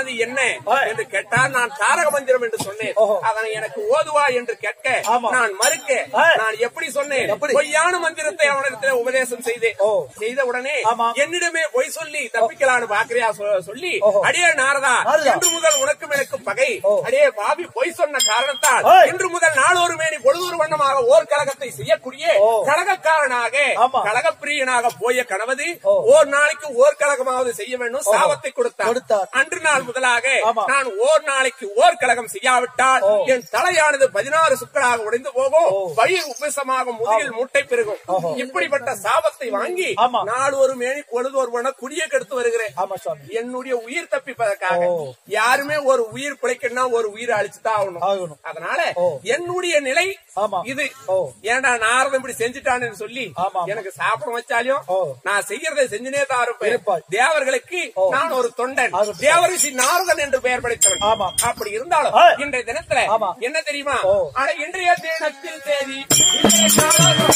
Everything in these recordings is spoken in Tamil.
அது என்ன என்று கேட்டால் நான் தாரக மந்திரம் என்று சொன்னேன் ஓஹோ. அதனை எனக்கு ஓதுவா என்று கேட்க ஆமா. நான் மறுக்க ஆ. நான் எப்படி சொன்னேன் எப்படி? பொய்யான மந்திரத்தை அவனிடத்தில் உபதேசம் செய்தேன் ஓ. செய்த உடனே ஆமா. என்னிடமே பொய் சொல்லி தப்பிக்கலான்னு பாக்குறியா சொ- சொல்லி ஓஹோ. அடியே நாரதா நாரதா. இன்று முதல் உனக்கும் எனக்கும் பகை ஓ. அடியே பாவி பொய் சொன்ன காரணத்தால் ஏய். இன்று முதல் நாளொரு மேனி பொழுதொரு வண்ணமாக ஓர் கழகத்தை செய்யக்கூடிய ஓ. கழகக்காரனாக ஆமா. கழகப்பிரியனாக போய கணவதி ஓ. ஓர் நாளைக்கு ஓர் கழகமாவது செய்ய வேண்டும் சாபத்தை கொடுத்தார் கொடுத்தார். அன்று நாள் முதலாக ஆமா. நான் ஓர் நாளைக்கு ஓர் கழகம் செய்யாவிட்டால் ஓ. என் தலையானது பதினாறு சுக்களாக உடைந்து போகும் ஓ. வயிறு உப்பசமாக முதுகில் மூட்டை பெருகும் ஓஹோ. இப்படிப்பட்ட சாபத்தை வாங்கி ஆமா. நாள் ஒரு மேனி பொழுது ஒருவன குடிய கெடுத்து வருகிறேன் ஆமா சுவாமி என்னுடைய உயிர் தப்பிப்பதற்காக ஓ. யாருமே ஒரு உயிர் பிழைக்கணும்னா ஒரு உயிர் அழிச்சுதான் ஆகணும் ஆகணும். அதனால ஓ. என்னுடைய நிலை ஆமா. இது ஓ. ஏன்டா நாரதம் இப்படி செஞ்சுட்டான்னு சொல்லி ஆமா. எனக்கு சாப்பிட வச்சாலும் ஓ. நான் செய்யறதை செஞ்சுனே தான் இருப்பேன் இருப்பாய். தேவர்களுக்கு ஓ. நான் ஒரு தொண்டன் அது சரி. தேவரிஷி நாரதன் என்று பெயர் படைத்தவன் ஆமா. அப்படி இருந்தாலும் ஆ. இன்றைய தினத்துல ஆமா. என்ன தெரியுமா ஓ. ஆனா இன்றைய தினத்தில் தேதி இன்றைய நாளாகும்.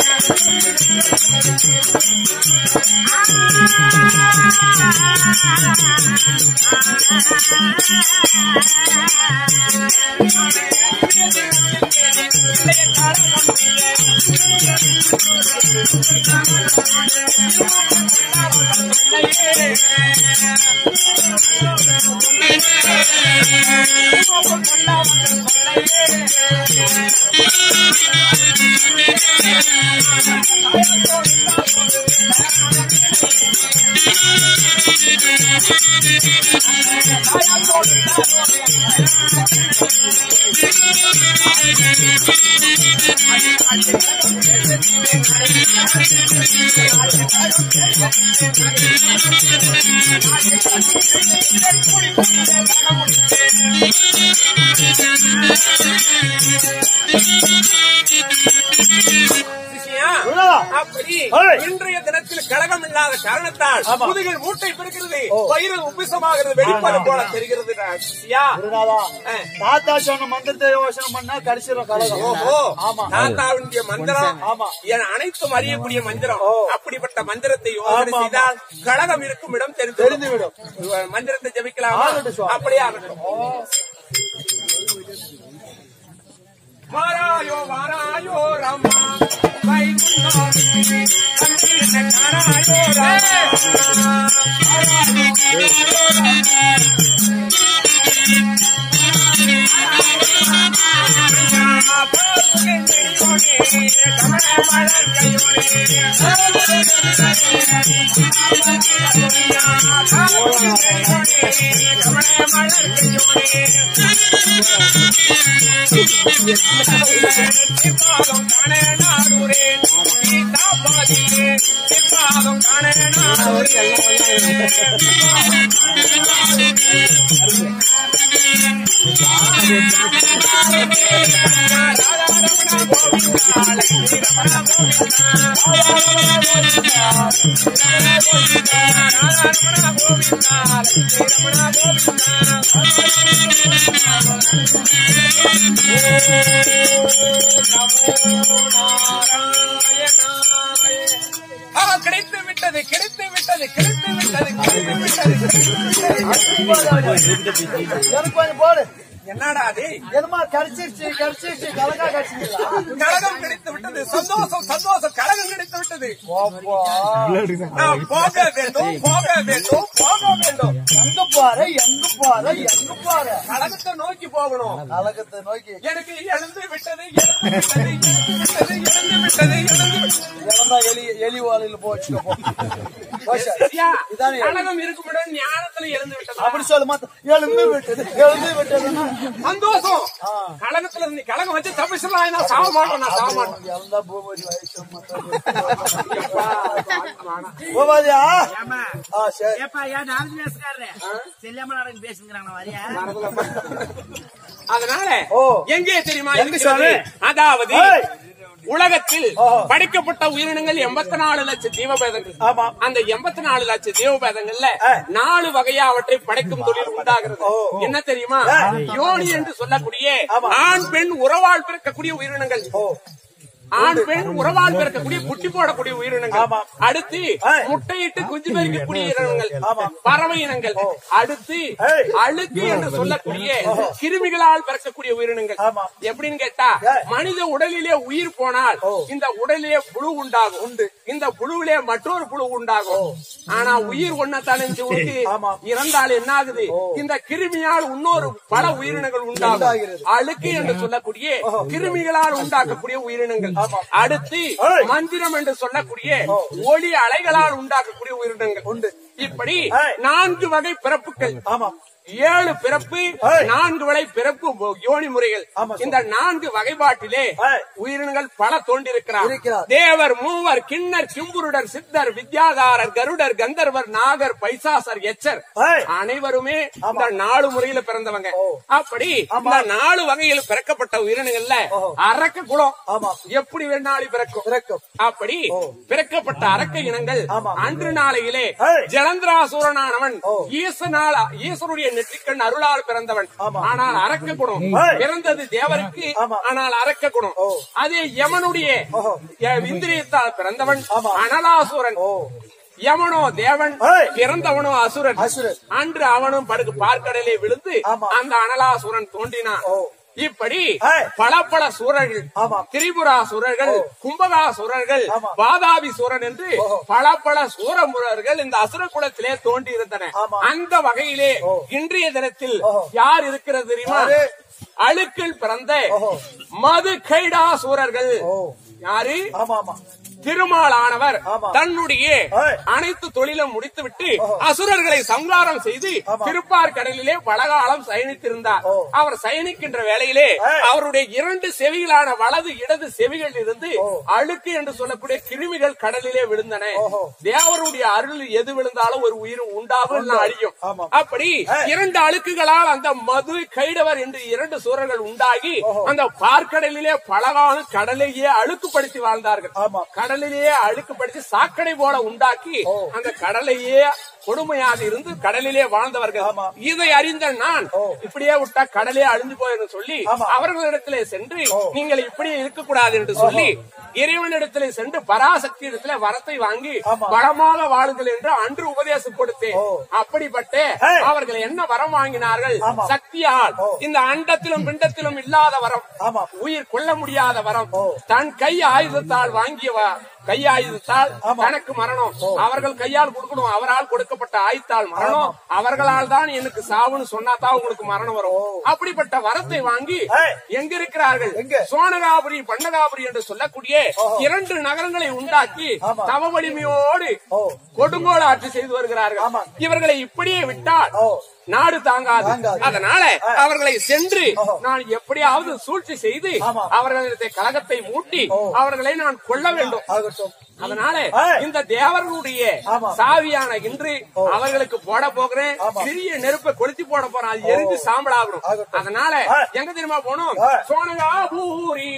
சிஷ்யா, குருநாதா. அப்படி ஏய். இன்றைய தினத்தில் கழகம் இல்லாத காரணத்தால் ஆமா. முதுகில் மூட்டை பிடிக்கிறது ஓ. வயிறு உப்பிசமாகிறது வெடிப்பது ஆமா. போல தெரிகிறது சிஷ்யா. குருநாதா ஆ. தாத்தா சொன்ன மந்திரத்தை யோசனை பண்ணா கடைசியில் கலகம் ஓஹோ ஆமா தாத்தாவுடைய மந்திரம் ஆமா. என் அனைத்தும் அறியக்கூடிய மந்திரம் ஓ. அப்படிப்பட்ட மந்திரத்தை யோசனை ஆமா, செய்தால் கழகம் இருக்கும் இடம் தெரிந்து தெரிந்துவிடும். மந்திரத்தை ஜபிக்கலாமா ஆகட்டும் சுவாமி. அப்படியே ஆகட்டும் வாராயோ வாராயோ ரமா வைகுண்டம் கண்ணீர் காராயோ ரமா ஆ, கிடைத்து விட்டது கிடைத்து விட்டது கிடைத்து விட்டது கிடைத்து விட்டது கிடைத்து விட்டது எனக்கு கொஞ்சம் போடு என்னடா அது என்னமா கிடைச்சிருச்சு கிடைச்சிருச்சு கலக்கா கிடைச்சிருச்சா கழகம் கிடைத்து விட்டது சந்தோஷம் சந்தோஷம் கழகம் கிடைத்து விட்டது அப்பா. நான் போக வேண்டும் போக வேண்டும் போக வேண்டும் எங்க பாரு எங்க பாரு எங்க பாரு கழகத்தை நோக்கி போகணும் கலக்கத்தை நோக்கி எனக்கு எழுந்து விட்டது எழுந்து விட்டது எழுந்து விட்டது எழுந்து விட்டது எழுந்து விட்டது இறந்தா எலி எலி வாழையில போச்சு ஐயா, இதானே கழகம் இருக்கும் இடம் ஞானத்துல எழுந்து விட்டது அப்படி சொல்ல மாத்த எழுந்து விட்டது எழுந்து விட்டதுன்னா சந்தோஷம் ஆ. கழகத்துல நீ கழகம் வச்சு தப்பிச்சிடலாம் நான் சாக மாட்டேன் நான் சாக மாட்டேன் இறந்தா பூபதி வயசு பூபதியா ஏம்மா, ஆ சரி ஏப்பா, ஏன் நாலு பேசுக்காரரு? செல்லாம நாடகம் பேசுங்கிறாங்களா, வரியா? அதனால ஓ. எங்கே தெரியுமா எங்க இருக்கிறது? சாமி? அதாவது ஏய். உலகத்தில் ஓஹோ. படைக்கப்பட்ட உயிரினங்கள் எண்பத்தி நாலு லட்சம் ஜீவபேதங்கள் ஆமா. அந்த எண்பத்தி நாலு லட்சம் ஜீவபேதங்கள்ல ஆ. நாலு வகையா அவற்றை படைக்கும் தொழில் உண்டாகிறது ஓ, ஓ. என்ன தெரியுமா ஆ. யோனி என்று சொல்லக்கூடிய ஆமா. ஆண் பெண் உறவால் பிறக்கக்கூடிய உயிரினங்கள் ஓ ஆண் பெண் உறவால் பிறக்கக்கூடிய குட்டி போடக்கூடிய உயிரினங்கள் ஆமா. அடுத்து ஏய். முட்டையிட்டு குஞ்சு பொரிக்கக்கூடிய இனங்கள் ஆமா. பறவை இனங்கள் அடுத்து ஏய். அழுக்கு என்று சொல்லக்கூடிய கிருமிகளால் பிறக்கக்கூடிய உயிரினங்கள் ஆமா. எப்படின்னு கேட்டா ஏய். மனித உடலிலே உயிர் போனால் ஓ. இந்த உடலிலே புழு உண்டாகும் உண்டு. இந்த புழுவிலே மற்றொரு புழு உண்டாகும் ஆனா உயிர் ஒன்னத்தானே உண்டு ஆமா. இறந்தால் என்ன ஆகுது இந்த கிருமியால் இன்னொரு பல உயிரினங்கள் உண்டாகும் உண்டாகிறது. அழுக்கு என்று சொல்லக்கூடிய கிருமிகளால் உண்டாக்கக்கூடிய உயிரினங்கள் அடுத்து ஏய். மந்திரம் என்று சொல்லக்கூடிய ஒளி அலைகளால் உண்டாக்கக்கூடிய உயிரினங்கள் உண்டு. இப்படி ஏய். நான்கு வகை பிறப்புகள் ஆமா ஏழு பிறப்பு ஏய். நான்கு வகை பிறப்பு யோனி முறைகள் ஆமா, சார். இந்த நான்கு வகைப்பாட்டிலே ஏய். உயிரினங்கள் பல தோன்றிருக்கிறார் இருக்கிறார். தேவர் மூவர் கிண்ணர் கிம்புருடர் சித்தர் வித்யாதாரர் கருடர் கந்தர்வர் நாகர் பைசாசர் எச்சர் ஏய். அனைவருமே இந்த நாலு முறையில பிறந்தவங்க அப்படி இந்த நாலு வகையில் பிறக்கப்பட்ட உயிரினங்கள்ல அரக்க குலம் ஆமா. எப்படி வேணாலும் பிறக்கும் பிறக்கும் அப்படி பிறக்கப்பட்ட அரக்க இனங்கள் ஆமா. அன்று நாளையிலே ஏய். ஜலந்திராசூரனானவன் ஓ. ஈசனால் ஈசனுடைய நெற்றிக்கண் அருளால் பிறந்தவன் ஆமா. ஆனால் அரக்க குணம் ஏய். பிறந்தது தேவருக்கு ஆமா. ஆனால் அரக்க குணம் ஓ. அதே யமனுடைய ஓஹோ. ய- இந்திரியத்தால் பிறந்தவன் ஆமா. அனலாசுரன் ஓ யமனோ தேவன் ஏய். பிறந்தவனோ அசுரன் அசுரன். அன்று அவனும் படுக்கு பார்க்கடலே விழுந்து ஆமா. அந்த அனலாசுரன் தோன்றினான் ஓ. இப்படி ஏய். பல பல சூரர்கள் ஆமா. திரிபுரா சூரர்கள் கும்பகா சூரர்கள் ஆமா. வாதாபி சூரன் என்று ஓஹோ. பல பல சூரமுரர்கள் இந்த அசுர குலத்திலே தோன்றி இருந்தன ஆமா. அந்த வகையிலே ஓ. இன்றைய தினத்தில் ஓஹோ. யார் இருக்கிறது தெரியுமா யாரு? அழுக்கில் பிறந்த ஓஹோ. மது கைடா சூரர்கள் ஓ யாரு ஆமா ஆமா திருமாலானவர் ஆமா. தன்னுடைய ஏய். அனைத்து தொழிலும் முடித்துவிட்டு அசுரர்களை சங்காரம் செய்து ஆமா. திருப்பார் கடலிலே பலகாலம் சயனித்திருந்தார் ஓ. அவர் சயனிக்கின்ற வேளையிலே ஏய். அவருடைய இரண்டு செவிகளான வலது இடது செவிகள் இருந்து ஓ. அழுக்கு என்று சொல்லக்கூடிய கிருமிகள் கடலிலே விழுந்தன ஓஹோ. தேவருடைய அருள் எது விழுந்தாலும் ஒரு உயிர் உண்டாகும் இல்ல அழியும் ஆமா. அப்படி ஏய். இரண்டு அழுக்குகளால் அந்த மது கைடவர் என்று இரண்டு சூரர்கள் உண்டாகி ஓஹோ. அந்த பார்க்கடலிலே பலகாலம் கடலையே அழுக்குப்படுத்தி வாழ்ந்தார்கள் ஆமா. கடலிலேயே அழுக்குப்படுத்தி சாக்கடை போல உண்டாக்கி ஓ. அந்த கடலையே கொடுமையாக இருந்து கடலிலே வாழ்ந்தவர்கள் ஆமா. இதை அறிந்த நான் ஓ. இப்படியே விட்டா கடலே அழிஞ்சு போயிரும் சொல்லி ஆமா. அவர்களிடத்திலே சென்று ஓ. நீங்கள் இப்படியே இருக்கக்கூடாது என்று சொல்லி இறைவனிடத்திலே சென்று பராசக்தி இடத்துல வரத்தை வாங்கி ஆமா. வளமாக வாழுங்கள் என்று அன்று உபதேசம் கொடுத்தேன் ஓ. அப்படிப்பட்ட ஏய். அவர்கள் என்ன வரம் வாங்கினார்கள் ஆமா. சக்தியால் ஓ. இந்த அண்டத்திலும் பிண்டத்திலும் இல்லாத வரம் ஆமா. உயிர் கொள்ள முடியாத வரம் ஓ. தன் கை ஆயுதத்தால் வாங்கிய வ- கை ஆயுதத்தால் ஆமா. தனக்கு மரணம் அவர்கள் கையால் கொடுக்கணும் அவரால் கொடுக்கப்பட்ட ஆயுத்தால் மரணம் அவர்களால் தான் எனக்கு சாவுன்னு சொன்னாதான் உங்களுக்கு மரணம் வரும் அப்படிப்பட்ட வரத்தை வாங்கி ஏய். எங்க இருக்கிறார்கள் எங்க? சோனகாபுரி பண்டகாபுரி என்று சொல்லக்கூடிய இரண்டு நகரங்களை உண்டாக்கி ஆமா. தவ வலிமையோடு ஓ. கொடுங்கோல் ஆட்சி செய்து வருகிறார்கள் ஆமா. இவர்களை இப்படியே விட்டால் ஓ. நாடு தாங்காது தாங்காது. அதனால அவர்களை சென்று ஓஹோ. நான் எப்படியாவது சூழ்ச்சி செய்து ஆமா. அவர்களிடத்தை கழகத்தை மூட்டி ஓ. அவர்களை நான் கொல்ல வேண்டும் ஆகட்டும் அதனால ஏய். இந்த தேவர்களுடைய ஆமா. சாவியான இன்று அவர்களுக்கு போட போகிறேன் ஆமா. சிறிய நெருப்பை கொளுத்தி போட போறேன் அது எரிஞ்சு சாம்பல் ஆகணும் ஆகட்டும். அதனால ஏய். எங்க தெரியுமா போனோம் ஏய். சோனகா பூரி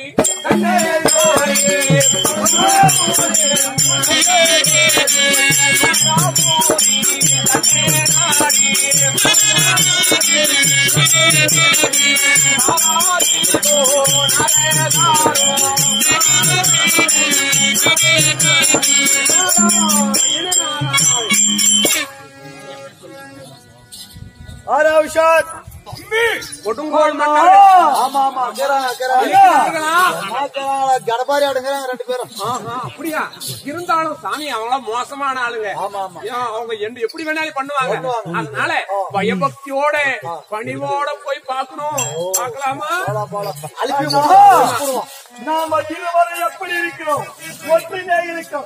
ஆராவிஷாத் கொடுங்கோல் ஆமா மன்னர்கள் ஆமா கேறாங்க கேறாங்க இருக்கிறார்களா? கடப்பாரி ஆடுங்கிறாங்க ரெண்டு பேரும் ஆஹா, அப்படியா இருந்தாலும் சாமி அவங்கள மோசமான ஆளுங்க ஆமா, ஆமா. ஏன், அவங்க என்ன எப்படி வேணாலும் பண்ணுவாங்க பண்ணுவாங்க. அதனால பயபக்தியோட பணிவோட போய் பார்க்கணும் பார்க்கலாமா போலாம் போலாம் அழுப்பி போடுவோம் நாம இருவரும் எப்படி இருக்கிறோம் ஒற்றுமையா இருக்கோம்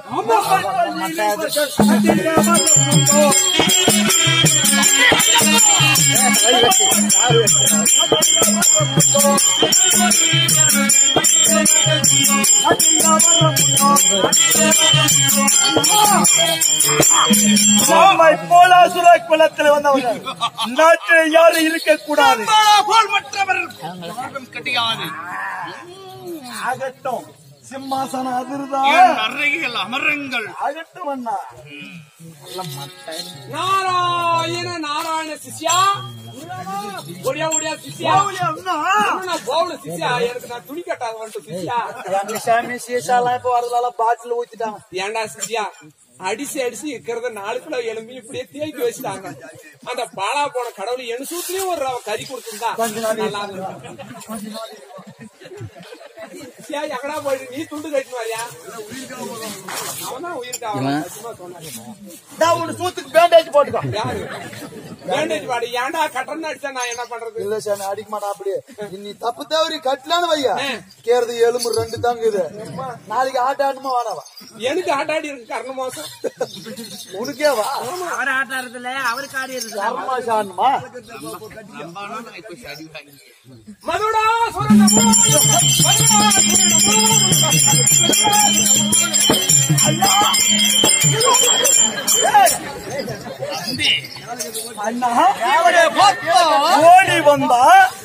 நம்மை போலாசுர குலத்தில் வந்தவங்க நாட்டில் யாரும் இருக்கக்கூடாது போல் மற்றவர் யாரும் கிடையாது ஆகட்டும் சிம்மாசனம் அதிர்தா என் அறையில் அமருங்கள் அகட்டும் அண்ணா நாராயண நாராயண சிஷ்யா ஒடியா ஒடியா சிஷ்யா அண்ணா நான் போகணும் சிஷ்யா எனக்கு நான் துணி கட்டாத வந்துட்டு சிஷ்யா எங்க சாமி சீசாலாம் இப்ப வரதால பாட்டில் ஊத்திட்டாங்க ஏன்டா சிஷ்யா அடிச்சு அடிச்சு இருக்கிறத நாலு கிலோ எலும்பி இப்படியே தேக்கி வச்சுட்டாங்க அந்த பாலா போன கடவுள் என் சூத்திலையும் ஒரு ரவ கறி கொடுத்துருந்தா நல்லா இருந்திருக்கும். சிஷ்யா எங்கடா போயிட்டு நீ துண்டு கட்டினு வரியா அவன்தான் உயிர்க்கா அவன் சத்தியமா சொன்னான். நான் உன் சூத்துக்கு பேண்டேஜ் போட்டுக்கோ யாரு பேண்டேஜ் பாடி ஏன்டா கட்டணம் அடிச்சா நான் என்ன பண்றது இல்ல சாமி அடிக்க மாட்டான் அப்படியே நீ தப்பு தவறி கட்டலான்னு வையா ஆ. கேறது எலும்பு ரெண்டு தாங்க இது நாளைக்கு ஆட்டாடுமா வானவா எனக்கு ஆட்டாடி இருக்கு கர்ண மோசம் உனக்கே வா அவர் ஆட்டாடுறதுல அவருக்கு ஆடி இருக்கு அம்மா சாணுமா மதுடா சுரண்டமோ மதுடா சுரண்டமோ அண்ணா ஓடி வந்தா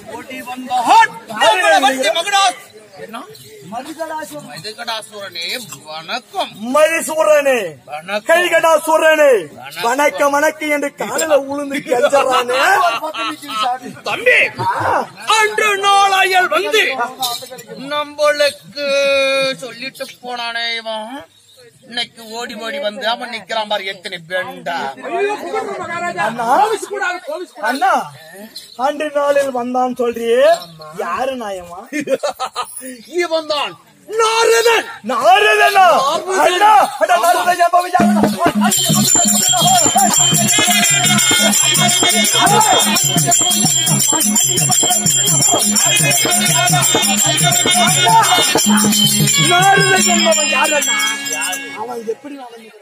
மதுகடாசுரனே வணக்கம் மரிசூரனே வணக்கம் கைகடாசுரனே வணக்கம் வணக்கம் என்று காலில உளுந்து கெஞ்சறானே தம்பி அன்று நாளாயல் வந்து நம்மளுக்கு சொல்லிட்டு போனானே இவன் இன்னைக்கு ஓடி ஓடி வந்து அவன் நிக்கிறான் பாரு எத்தனை பெண்டா ஐயோ கும்பிடுற மகாராஜா அண்ணா. கோவிச்சு கூடாது கோவிச்சு கூடாது அண்ணா அன்று நாளில் வந்தான் சொல்றியே யாரு நாயமா இவன் தான் நாரதன் நாரதனா அண்ணா அண்ணா நாரதன் ஜாம்பவி ஜாம்பவி நாரதன் என்பவன் யாரண்ணா அவன் எப்படி நடந்து